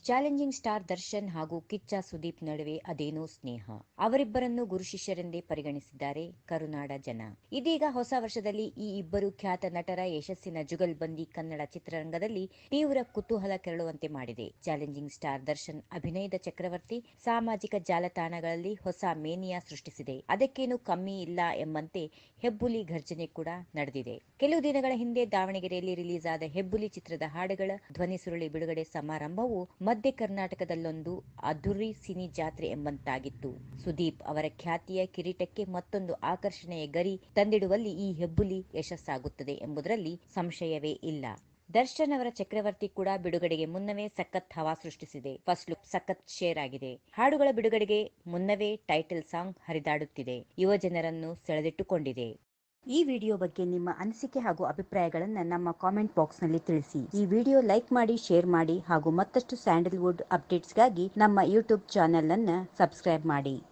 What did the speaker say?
challenging star Darshan ಹಾಗೂ ಕಿಚ್ಚ ಸುದೀಪ್ ನಡುವೆ ಅದೇನೋ ಸ್ನೇಹ ಅವರಿಬ್ಬರನ್ನು ಗುರು ಶಿಷ್ಯರೆಂದೇ ಪರಿಗಣಿಸಿದ್ದಾರೆ ಕರುನಾಡ ಜನ ಇದೀಗ ಹೊಸ ವರ್ಷದಲ್ಲಿ ಈ ಇಬ್ಬರು ಖ್ಯಾತ ನಟರ ಯಶಸ್ಸಿನ ಜುಗಲ್ಬಂದಿ ಕನ್ನಡ ಚಿತ್ರರಂಗದಲ್ಲಿ ತೀವ್ರ ಕುತೂಹಲ ಕೆರಳುವಂತೆ ಮಾಡಿದೆ ಚಾಲೆಂಜಿಂಗ್ ಸ್ಟಾರ್ ದರ್ಶನ್ ಅಭಿನಯದ ಚಕ್ರವರ್ತಿ ಸಾಮಾಜಿಕ ಜಾಲತಾಣಗಳಲ್ಲಿ ಹೊಸ ಮೇನಿಯಾ ಸೃಷ್ಟಿಸಿದೆ ಅದಕ್ಕೇನು ಕಮ್ಮಿ ಇಲ್ಲ ಎಂಬಂತೆ ಹೆಬ್ಬುಲಿ ಘರ್ಜನೆ ಕೂಡ ನಡೆದಿದೆ ಕೆಲವು ದಿನಗಳ ಹಿಂದೆ ದಾವಣಗೆರೆಯಲ್ಲಿ ರಿಲೀಸ್ ಆದ ಹೆಬ್ಬುಲಿ ಚಿತ್ರದ ಹಾಡುಗಳ ಧ್ವನಿ ಸುರುಳಿ ಬಿಡುಗಡೆ ಸಮಾರಂಭವು ಮಧ್ಯ ಕರ್ನಾಟಕದಲ್ಲೊಂದು ಅದ್ಧೂರಿ ಸಿನಿ ಜಾತ್ರೆ ಎಂಬಂತಾಗಿತ್ತು ಸುದೀಪ್ ಅವರ ಖ್ಯಾತಿಯ ಕಿರೀಟಕ್ಕೆ ಮತ್ತೊಂದು ಆಕರ್ಷಣೆಯ ಗರಿ ತಂದಿಡುವಲ್ಲಿ ಈ ಹೆಬ್ಬುಲಿ ಯಶಸ್ಸಾಗುತ್ತದೆ ಎಂಬುದರಲ್ಲಿ ಸಂಶಯವೇ ಇಲ್ಲ ದರ್ಶನ್ ಅವರ ಚಕ್ರವರ್ತಿ ಕೂಡ ಬಿಡುಗಡೆಗೆ ಮುನ್ನವೇ ಸಖತ್ ಹವಾ ಸೃಷ್ಟಿಸಿದೆ ಫಸ್ಟ್ ಲುಕ್ ಸಖತ್ ಶೇರ್ ಆಗಿದೆ ಹಾಡುಗಳ ಬಿಡುಗಡೆಗೆ ಮುನ್ನವೇ ಟೈಟಲ್ ಸಾಂಗ್ ಹರಿದಾಡುತ್ತಿದೆ ಯುವ ಜನರನ್ನು ಸೆಳೆದಿಟ್ಟುಕೊಂಡಿದೆ ಈ ವಿಡಿಯೋ ಬಗ್ಗೆ ನಿಮ್ಮ ಅನಿಸಿಕೆ ಹಾಗೂ ಅಭಿಪ್ರಾಯಗಳನ್ನು ನಮ್ಮ ಕಾಮೆಂಟ್ ಬಾಕ್ಸ್ನಲ್ಲಿ ತಿಳಿಸಿ ಈ ವಿಡಿಯೋ ಲೈಕ್ ಮಾಡಿ ಶೇರ್ ಮಾಡಿ ಹಾಗೂ ಮತ್ತಷ್ಟು ಸ್ಯಾಂಡಲ್ವುಡ್ ಅಪ್ಡೇಟ್ಸ್ಗಾಗಿ ನಮ್ಮ ಯೂಟ್ಯೂಬ್ ಚಾನೆಲ್ ಅನ್ನು ಸಬ್ಸ್ಕ್ರೈಬ್ ಮಾಡಿ